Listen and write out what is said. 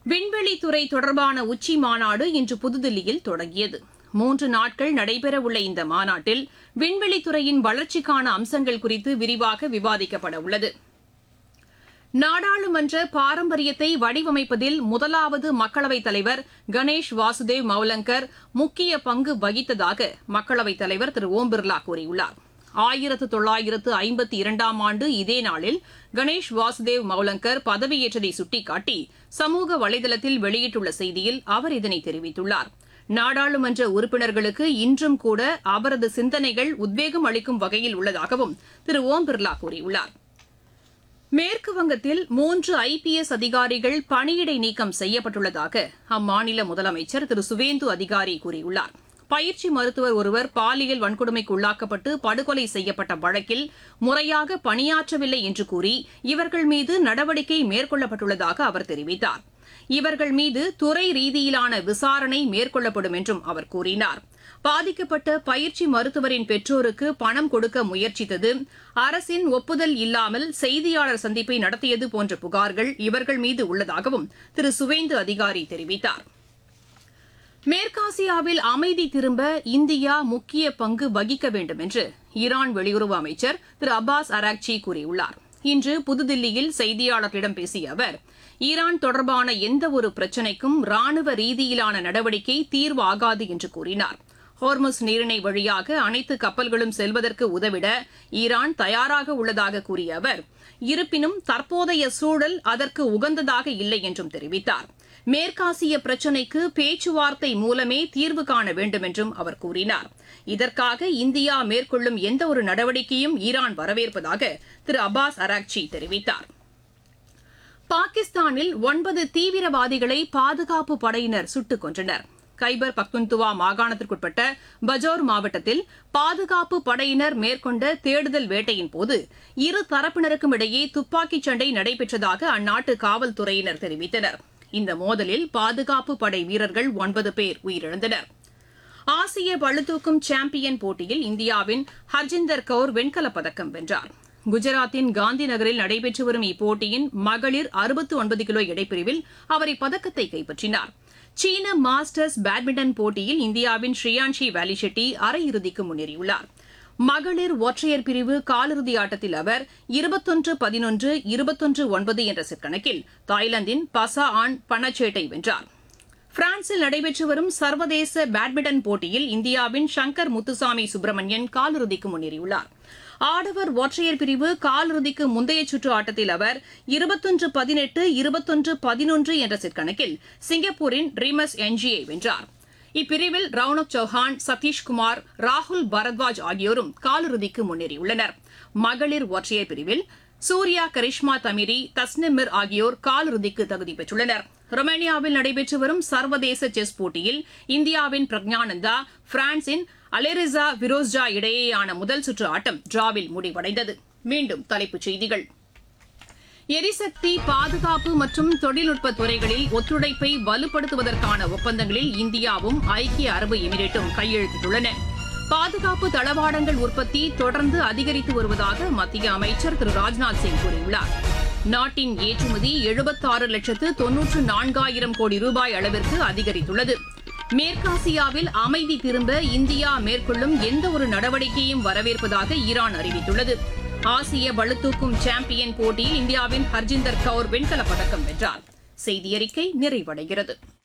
விண்வெளித்துறை தொடர்பான உச்சி மாநாடு இன்று புதுதில்லியில் தொடங்கியது மூன்று நாட்கள் நடைபெறவுள்ள இந்த மாநாட்டில் விண்வெளித்துறையின் வளர்ச்சிக்கான அம்சங்கள் குறித்து விரிவாக விவாதிக்கப்பட உள்ளது நாடாளுமன்ற பாரம்பரியத்தை வடிவமைப்பதில் முதலாவது மக்களவைத் தலைவர் கணேஷ் வாசுதேவ் மௌலங்கர் முக்கிய பங்கு வகித்ததாக மக்களவைத் தலைவர் திரு ஓம் பிர்லா கூறியுள்ளார் ஆயிரத்து தொள்ளாயிரத்து ஐம்பத்தி இரண்டாம் ஆண்டு இதே நாளில் கணேஷ் வாசுதேவ் மௌலங்கர் பதவியேற்றதை சுட்டிக்காட்டி சமூக வலைதளத்தில் வெளியிட்டுள்ள செய்தியில் அவர் இதனை தெரிவித்துள்ளார் நாடாளுமன்ற உறுப்பினர்களுக்கு இன்றும் கூட அவரது சிந்தனைகள் உத்வேகம் அளிக்கும் வகையில் உள்ளதாகவும் திரு ஓம் பிர்லா கூறியுள்ளார் மேற்கு வங்கத்தில் மூன்று ஐபிஎஸ் அதிகாரிகள் பணியிடை நீக்கம் செய்யப்பட்டுள்ளதாக அம்மாநில முதலமைச்சர் திரு சுவேந்து அதிகாரி கூறியுள்ளார் பயிற்சி மருத்துவர் ஒருவர் பாலியல் வன்கொடுமைக்கு உள்ளாக்கப்பட்டு படுகொலை செய்யப்பட்ட வழக்கில் முறையாக பணியாற்றவில்லை என்று கூறி இவர்கள் மீது நடவடிக்கை மேற்கொள்ளப்பட்டுள்ளதாக அவர் தெரிவித்தார் இவர்கள் மீது துறை ரீதியிலான விசாரணை மேற்கொள்ளப்படும் என்றும் அவர் கூறினார் பாதிக்கப்பட்ட பயிற்சி மருத்துவரின் பெற்றோருக்கு பணம் கொடுக்க முயற்சித்தது அரசின் ஒப்புதல் இல்லாமல் செய்தியாளர் சந்திப்பை நடத்தியது போன்ற புகார்கள் இவர்கள் மீது உள்ளதாகவும் திரு சுவேந்து அதிகாரி தெரிவித்தார் மேற்காசியாவில் அமைதி திரும்ப இந்தியா முக்கிய பங்கு வகிக்க வேண்டும் என்று ஈரான் வெளியுறவு அமைச்சர் திரு அப்பாஸ் அராக்சி கூறியுள்ளார் இன்று புதுதில்லியில் செய்தியாளர்களிடம் பேசிய அவர் ஈரான் தொடர்பான எந்த ஒரு பிரச்சினைக்கும் ராணுவ ரீதியிலான நடவடிக்கை தீர்வாகாது என்று கூறினார் ஹோர்முஸ் நீரிணை வழியாக அனைத்து கப்பல்களும் செல்வதற்கு உதவிட ஈரான் தயாராக உள்ளதாக கூறிய அவர் இருப்பினும் தற்போதைய சூழல் அதற்கு உகந்ததாக இல்லை என்றும் தெரிவித்தார் மேற்காசிய பிரச்சினைக்கு பேச்சுவார்த்தை மூலமே தீர்வு காண வேண்டும் என்றும் அவர் கூறினார் இதற்காக இந்தியா மேற்கொள்ளும் எந்த ஒரு நடவடிக்கையும் ஈரான் வரவேற்பதாக திரு அப்பாஸ் அராக்சி தெரிவித்தார் பாகிஸ்தானில் ஒன்பது தீவிரவாதிகளை பாதுகாப்பு படையினர் சுட்டுக் கொன்றனர் கைபர் பக்துன்துவா மாகாணத்திற்குட்பட்ட பஜோர் மாவட்டத்தில் பாதுகாப்பு படையினர் மேற்கொண்ட தேடுதல் வேட்டையின் போது இரு தரப்பினருக்கும் இடையே துப்பாக்கிச் சண்டை நடைபெற்றதாக அந்நாட்டு காவல்துறையினர் தெரிவித்தனர் இந்த மோதலில் பாதுகாப்பு படை வீரர்கள் ஒன்பது பேர் உயிரிழந்தனர் ஆசிய பளுதூக்கும் சாம்பியன் போட்டியில் இந்தியாவின் ஹர்ஜிந்தர் கவுர் வெண்கலப் பதக்கம் வென்றார் குஜராத்தின் காந்தி நகரில் நடைபெற்று வரும் இப்போட்டியின் மகளிர் அறுபத்து ஒன்பது கிலோ எடைப்பிரிவில் அவர் இப்பதக்கத்தை கைப்பற்றினார் சீன மாஸ்டர்ஸ் பேட்மிண்டன் போட்டியில் இந்தியாவின் ஸ்ரீயான்ஷி வேலிஷெட்டி அரையிறுதிக்கு முன்னேறியுள்ளார் மகளிர் ஒற்றையர் பிரிவு காலிறுதி ஆட்டத்தில் அவர் இருபத்தொன்று பதினொன்று இருபத்தொன்று ஒன்பது என்ற செட் கணக்கில் தாய்லாந்தின் பசா ஆன் பனச்சேட்டை வென்றார் பிரான்சில் நடைபெற்று வரும் சர்வதேச பேட்மிண்டன் போட்டியில் இந்தியாவின் சங்கர் முத்துசாமி சுப்பிரமணியன் காலிறுதிக்கு முன்னேறியுள்ளார் ஆடவர் ஒற்றையர் பிரிவு காலிறுதிக்கு முந்தைய சுற்று ஆட்டத்தில் அவர் இருபத்தொன்று பதினெட்டு இருபத்தொன்று பதினொன்று என்ற செட் கணக்கில் சிங்கப்பூரின் ரிமஸ் என்ஜியை வென்றார் இப்பிரிவில் ரவுனக் சௌஹான் சதீஷ்குமார் ராகுல் பரத்வாஜ் ஆகியோரும் காலிறுதிக்கு முன்னேறியுள்ளனர் மகளிர் ஒற்றையர் பிரிவில் சூர்யா கரிஷ்மா தமிரி தஸ்னிமிர் ஆகியோர் காலிறுதிக்கு தகுதி பெற்றுள்ளனர் ரொமேனியாவில் நடைபெற்று வரும் சர்வதேச செஸ் போட்டியில் இந்தியாவின் பிரக்ஞானந்தா பிரான்சின் அலெரிசா விரோஸ்ஜா இடையேயான முதல் சுற்று ஆட்டம் டிராவில் முடிவடைந்தது மீண்டும் தலைப்புச் செய்திகள் எரிசக்தி பாதுகாப்பு மற்றும் தொழில்நுட்ப துறைகளில் ஒத்துழைப்பை வலுப்படுத்துவதற்கான ஒப்பந்தங்களில் இந்தியாவும் ஐக்கிய அரபு எமிரேட்டும் கையெழுத்திட்டுள்ளன பாதுகாப்பு தளவாடங்கள் உற்பத்தி தொடர்ந்து அதிகரித்து வருவதாக மத்திய அமைச்சர் திரு ராஜ்நாத் சிங் கூறியுள்ளார் நாட்டின் ஏற்றுமதி எழுபத்தாறு லட்சத்து தொன்னூற்று நான்காயிரம் கோடி ரூபாய் அளவிற்கு அதிகரித்துள்ளது மேற்காசியாவில் அமைதி திரும்ப இந்தியா மேற்கொள்ளும் எந்த ஒரு நடவடிக்கையும் வரவேற்பதாக ஈரான் அறிவித்துள்ளது ஆசிய பளுதூக்கும் சாம்பியன் போட்டியில் இந்தியாவின் ஹர்ஜிந்தர் கவுர் வெண்கலப் பதக்கம் வென்றார் செய்தியறிக்கை நிறைவடைகிறது